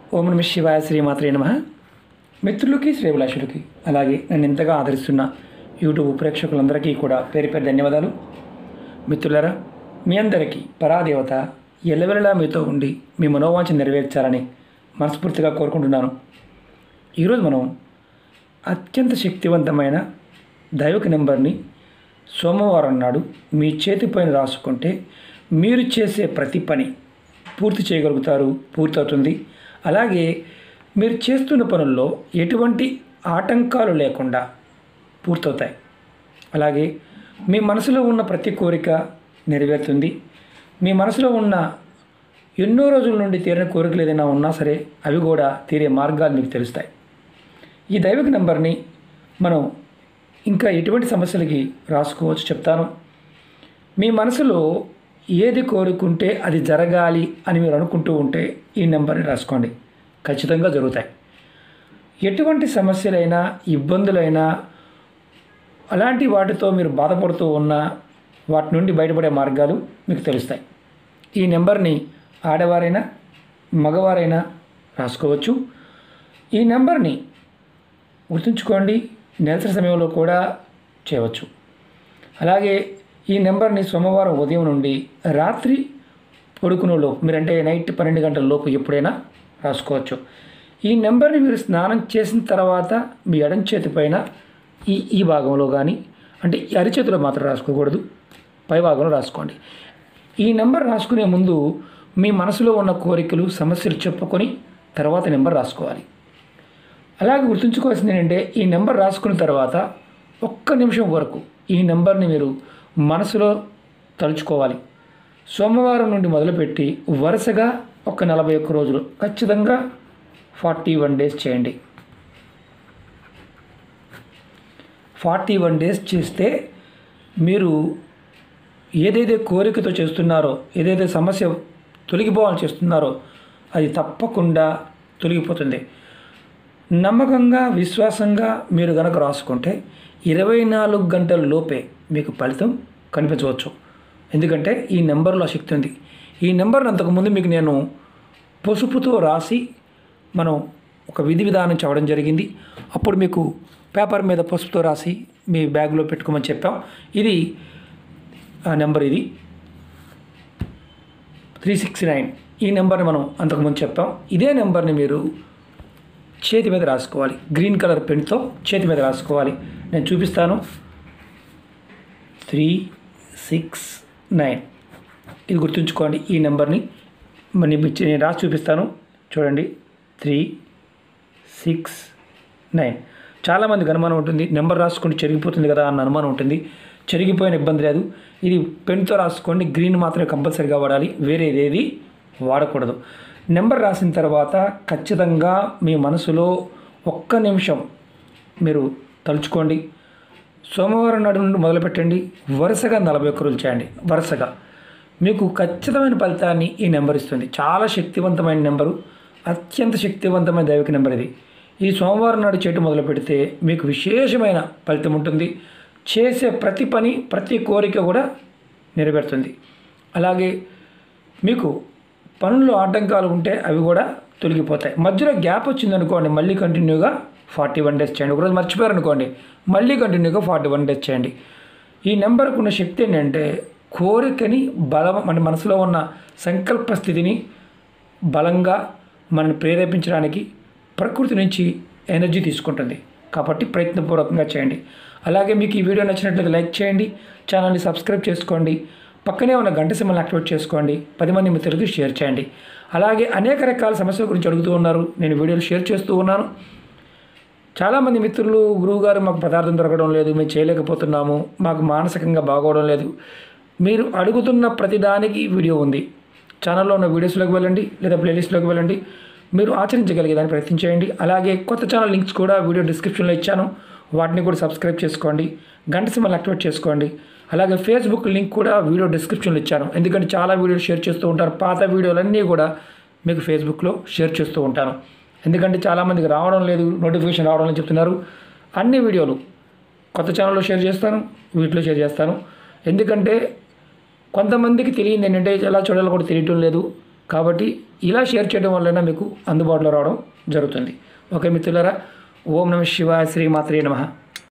ఓం నమ శివాయ శ్రీమాత్రే నమ మిత్రులకి శ్రేభిలాషులకి అలాగే నన్ను ఎంతగా ఆదరిస్తున్న యూట్యూబ్ ప్రేక్షకులందరికీ కూడా పేరు పేరు ధన్యవాదాలు మిత్రులరా మీ అందరికీ పరాదేవత ఎల్లవెల్లలా మీతో ఉండి మీ మనోవాంఛ నెరవేర్చాలని మనస్ఫూర్తిగా కోరుకుంటున్నాను ఈరోజు మనం అత్యంత శక్తివంతమైన దైవిక నెంబర్ని సోమవారం నాడు మీ చేతిపైన రాసుకుంటే మీరు చేసే ప్రతి పని పూర్తి చేయగలుగుతారు పూర్తవుతుంది అలాగే మీరు చేస్తున్న పనుల్లో ఎటువంటి ఆటంకాలు లేకుండా పూర్తవుతాయి అలాగే మీ మనసులో ఉన్న ప్రతి కోరిక నెరవేరుతుంది మీ మనసులో ఉన్న ఎన్నో రోజుల నుండి తీరని కోరికలు ఏదైనా ఉన్నా సరే అవి కూడా తీరే మార్గాలు మీకు తెలుస్తాయి ఈ దైవిక నెంబర్ని మనం ఇంకా ఎటువంటి సమస్యలకి రాసుకోవచ్చు చెప్తాను మీ మనసులో ఏది కోరుకుంటే అది జరగాలి అని మీరు అనుకుంటూ ఉంటే ఈ నెంబర్ని రాసుకోండి ఖచ్చితంగా జరుగుతాయి ఎటువంటి సమస్యలైనా ఇబ్బందులైనా అలాంటి వాటితో మీరు బాధపడుతూ ఉన్నా వాటి నుండి బయటపడే మార్గాలు మీకు తెలుస్తాయి ఈ నెంబర్ని ఆడవారైనా మగవారైనా రాసుకోవచ్చు ఈ నెంబర్ని గుర్తుంచుకోండి నెలసరి సమయంలో కూడా చేయవచ్చు అలాగే ఈ నెంబర్ని సోమవారం ఉదయం నుండి రాత్రి పడుకునే లోపు మీరంటే నైట్ పన్నెండు గంటల లోపు ఎప్పుడైనా రాసుకోవచ్చు ఈ నెంబర్ని మీరు స్నానం చేసిన తర్వాత మీ ఎడం చేతి పైన ఈ ఈ భాగంలో కానీ అంటే ఈ అరిచేతిలో మాత్రం రాసుకోకూడదు పై భాగంలో రాసుకోండి ఈ నెంబర్ రాసుకునే ముందు మీ మనసులో ఉన్న కోరికలు సమస్యలు చెప్పుకొని తర్వాత నెంబర్ రాసుకోవాలి అలాగే గుర్తుంచుకోవాల్సింది ఏంటంటే ఈ నెంబర్ రాసుకున్న తర్వాత ఒక్క నిమిషం వరకు ఈ నెంబర్ని మీరు మనసులో తలుచుకోవాలి సోమవారం నుండి మొదలుపెట్టి వరుసగా ఒక నలభై ఒక్క రోజులు ఖచ్చితంగా ఫార్టీ వన్ డేస్ చేయండి ఫార్టీ వన్ డేస్ చేస్తే మీరు ఏదైతే కోరికతో చేస్తున్నారో ఏదైతే సమస్య తొలగిపోవాలని చేస్తున్నారో అది తప్పకుండా తొలగిపోతుంది నమ్మకంగా విశ్వాసంగా మీరు గనక రాసుకుంటే ఇరవై నాలుగు గంటల లోపే మీకు ఫలితం కనిపించవచ్చు ఎందుకంటే ఈ నెంబర్లో ఆ శక్తి ఉంది ఈ నెంబర్ని అంతకుముందు మీకు నేను పసుపుతో రాసి మనం ఒక విధి విధానం చెప్పడం జరిగింది అప్పుడు మీకు పేపర్ మీద పసుపుతో రాసి మీ బ్యాగ్లో పెట్టుకోమని చెప్పాం ఇది ఆ నెంబర్ ఇది త్రీ సిక్స్ నైన్ ఈ నెంబర్ని మనం అంతకుముందు చెప్పాం ఇదే నెంబర్ని మీరు చేతి మీద రాసుకోవాలి గ్రీన్ కలర్ పెన్తో చేతి మీద రాసుకోవాలి నేను చూపిస్తాను త్రీ సిక్స్ నైన్ ఇది గుర్తుంచుకోండి ఈ నెంబర్ని మరి నేను ఇచ్చి- నేను రాసి చూపిస్తాను చూడండి త్రీ సిక్స్ నైన్ చాలామందికి అనుమానం ఉంటుంది నెంబర్ రాసుకుంటే చెరిగిపోతుంది కదా అన్న అనుమానం ఉంటుంది చెరిగిపోయిన ఇబ్బంది లేదు ఇది పెన్తో రాసుకోండి గ్రీన్ మాత్రమే కంపల్సరీగా వాడాలి వేరేది ఏది వాడకూడదు నెంబర్ రాసిన తర్వాత ఖచ్చితంగా మీ మనసులో ఒక్క నిమిషం మీరు తలుచుకోండి సోమవారం నాడు నుండి మొదలుపెట్టండి వరుసగా నలభై ఒక్క రోజులు చేయండి వరుసగా మీకు ఖచ్చితమైన ఫలితాన్ని ఈ నెంబర్ ఇస్తుంది చాలా శక్తివంతమైన నెంబరు అత్యంత శక్తివంతమైన దైవిక నెంబర్ ఇది ఈ సోమవారం నాడు చేయటం మొదలు పెడితే మీకు విశేషమైన ఫలితం ఉంటుంది చేసే ప్రతి పని ప్రతి కోరిక కూడా నెరవేరుతుంది అలాగే మీకు పనుల్లో ఆటంకాలు ఉంటే అవి కూడా తొలగిపోతాయి మధ్యలో గ్యాప్ వచ్చిందనుకోండి మళ్ళీ కంటిన్యూగా ఫార్టీ వన్ డేస్ చేయండి ఒకరోజు మర్చిపోయారు అనుకోండి మళ్ళీ కంటిన్యూగా ఫార్టీ వన్ డేస్ చేయండి ఈ నెంబర్కు ఉన్న శక్తి ఏంటంటే కోరికని బలం మన మనసులో ఉన్న సంకల్ప స్థితిని బలంగా మనల్ని ప్రేరేపించడానికి ప్రకృతి నుంచి ఎనర్జీ తీసుకుంటుంది కాబట్టి ప్రయత్నపూర్వకంగా చేయండి అలాగే మీకు ఈ వీడియో నచ్చినట్లయితే లైక్ చేయండి ఛానల్ని సబ్స్క్రైబ్ చేసుకోండి పక్కనే ఉన్న గంట సింబల్ని యాక్టివేట్ చేసుకోండి పది మంది మిత్రులకి షేర్ చేయండి అలాగే అనేక రకాల సమస్యల గురించి అడుగుతూ ఉన్నారు నేను వీడియోలు షేర్ చేస్తూ ఉన్నాను చాలామంది మిత్రులు గురువుగారు మాకు పదార్థం దొరకడం లేదు మేము చేయలేకపోతున్నాము మాకు మానసికంగా బాగోవడం లేదు మీరు అడుగుతున్న ప్రతిదానికి వీడియో ఉంది ఛానల్లో ఉన్న వీడియోస్లోకి వెళ్ళండి లేదా ప్లేలిస్ట్లోకి వెళ్ళండి మీరు ఆచరించగలిగేదాన్ని ప్రయత్నం చేయండి అలాగే కొత్త ఛానల్ లింక్స్ కూడా వీడియో డిస్క్రిప్షన్లో ఇచ్చాను వాటిని కూడా సబ్స్క్రైబ్ చేసుకోండి గంట సింబల్ యాక్టివేట్ చేసుకోండి అలాగే ఫేస్బుక్ లింక్ కూడా వీడియో డిస్క్రిప్షన్లో ఇచ్చాను ఎందుకంటే చాలా వీడియోలు షేర్ చేస్తూ ఉంటారు పాత వీడియోలన్నీ కూడా మీకు ఫేస్బుక్లో షేర్ చేస్తూ ఉంటాను ఎందుకంటే చాలామందికి రావడం లేదు నోటిఫికేషన్ రావడం లేదు చెప్తున్నారు అన్ని వీడియోలు కొత్త ఛానల్లో షేర్ చేస్తాను వీటిలో షేర్ చేస్తాను ఎందుకంటే కొంతమందికి తెలియదు ఏంటంటే ఎలా చూడాలో కూడా తెలియటం లేదు కాబట్టి ఇలా షేర్ చేయడం వలన మీకు అందుబాటులో రావడం జరుగుతుంది ఓకే మిత్రులారా ఓం నమ శివాయ శ్రీమాత్రే నమః